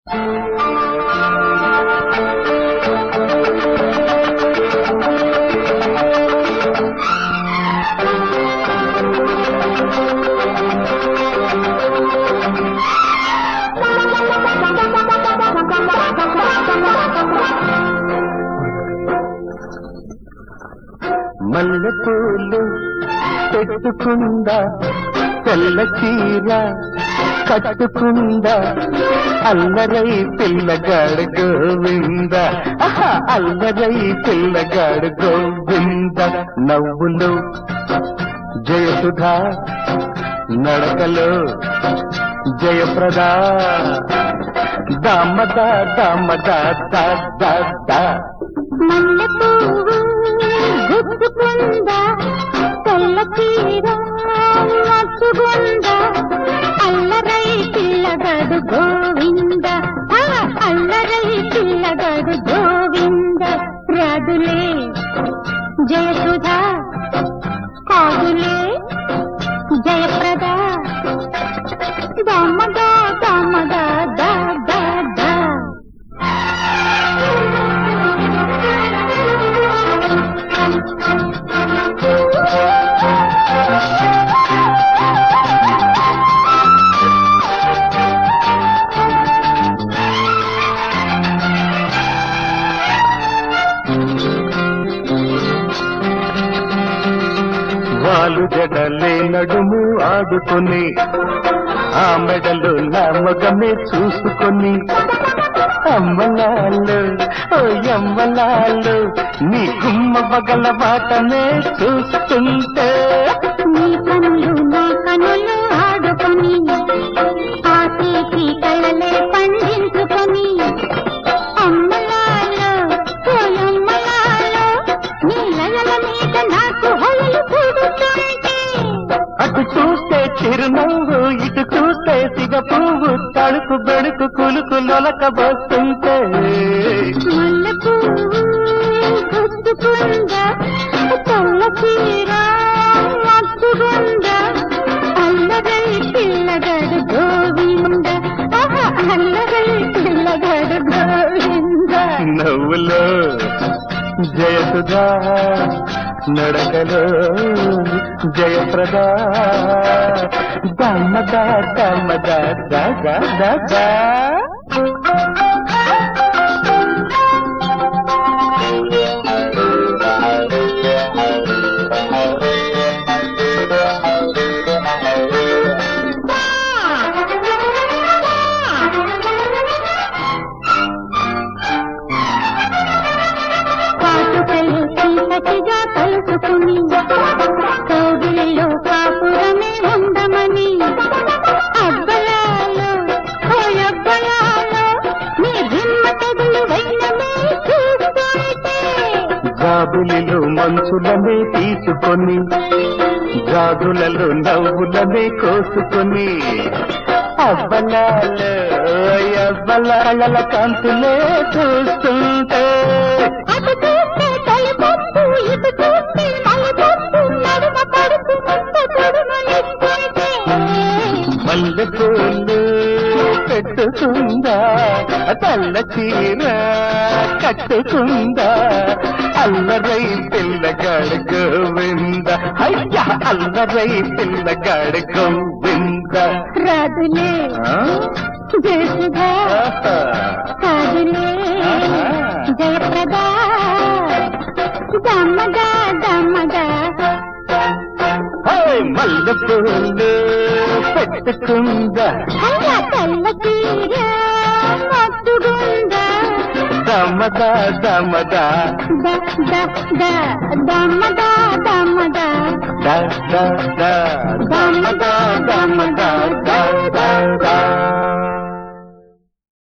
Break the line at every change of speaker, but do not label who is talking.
మల్లె పూలు పెట్టుకుందా తెల్ల చీర కట్టుకుందా అల్లరై పిల్లగాడు గోవింద ఆహా, అల్లరై పిల్లగాడు గోవింద నవ్వులు జయసుధా నడకలో జయప్రద దామద దామద దా దా దా
మల్లె పువ్వు గుచ్చుకుందా తెల్ల చీర మచ్చుకుందా అల్లరై పిల్లగాడు గోవింద ఆ, అల్లరై పిల్లగాడు గోవింద రాదులే జయసుధా కాదులే జయప్రద దామదా దామదా దా దా దా
వాలు జడలే నడుము ఆడుకొని ఆ మెడలు నా మగమే చూసుకొని అమ్మలాలు ఓ అమ్మలాలు నీ గుమ్మ బగల బాటనే చూస్తుంటే
నీ కనులు నా కనులు ఆడుకొని ఆ తీపి కళ్ళలే పండించుకొని అమ్మలాలో ఓయమ్మలాలో నీ లయల మీద నాకు హొయలు పుడుతుంటే
అటు చూస్తే చిరునవ్వు ఇటు చూస్తే సిగ పువ్వు తడుకు బెడుకు కులుకు లొలక వస్తుంటే
మల్లె పువ్వు గుచ్చుకుందా తెల్ల చీర మచ్చుకుందా అల్లగై పిల్లగాడు గోవింద ఆహా, అల్లగై పిల్లగాడు గోవింద
నవ్వులో జయసుధా నడకలో జయప్రద దమ్మద దమ్మద దగ దగ
కాటుకలు చీకటిగా కలుసుకుని కౌగిలిలో కాపురమే ఉండమని అబ్బలాలో ఓ అబ్బలాలో నీ దిమ్మ తెగులు వైనమే చూస్తుంటే
జాబులిలో మంచులనే తీసుకొని జాదులలో నవ్వులనే కోసుకొని అవ్వలాలు అవ్వలాల కాంతులే చూస్తుంటే
అటు చూస్తే తలిపొప్పు ఇటు చూస్తే మలపొప్పు నడుమ పడుతు ముక్క తొడుమనిస్తుంటే
మల్లె పూలు పెట్టుకుందా తెల్ల చీర కట్టుకుందా అల్లరై పిల్లగాడు గోవింద అయ్యా అల్లరై పిల్లగాడు గోవింద
రాదులే
ఆ?
జయసుధా
ఆహా.
కాదులే
ఆహా.
జయప్రద దమ్మగా దమ్మగా
హే, మల్లె పూలు పెట్టుకుందా
అల్ల తెల్ల చీర మత్తుగుందా
దమదా దమదా
ద ద ద దమ్మగా దమ్మ